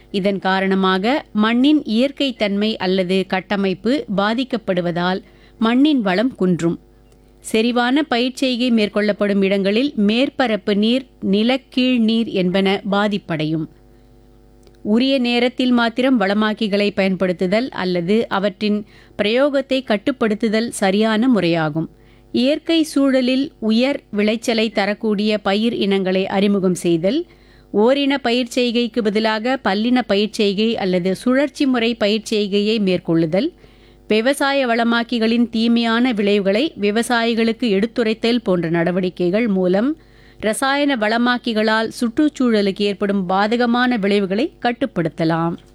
இதன் காரணமாக மண்ணின் இயற்கை தன்மை அல்லது கட்டமைப்பு பாதிக்கப்படுவதால் மண்ணின் வளம் குன்றும் செறிவான பயிர்ச்செய்கை மேற்கொள்ளப்படும் இடங்களில் மேற்பரப்பு நீர் நிலக்கீழ் நீர் என்பன பாதிப்படையும் உரிய நேரத்தில் மாத்திரம் வளமாக்கிகளை பயன்படுத்துதல் அல்லது அவற்றின் பிரயோகத்தை கட்டுப்படுத்துதல் சரியான முறையாகும் இயற்கை சூழலில் உயர் விளைச்சலை தரக்கூடிய பயிர் இனங்களை அறிமுகம் செய்தல் ஓரின பயிர் செய்கைக்கு பதிலாக பல்லின பயிர் செய்கை அல்லது சுழற்சி முறை பயிர் செய்கையை மேற்கொள்ளுதல் விவசாய வளமாக்கிகளின் தீமையான விளைவுகளை விவசாயிகளுக்கு எடுத்துரைத்தல் போன்ற நடவடிக்கைகள் மூலம் ரசாயன வளமாக்கிகளால் சுற்றுச்சூழலுக்கு ஏற்படும் பாதகமான விளைவுகளை கட்டுப்படுத்தலாம்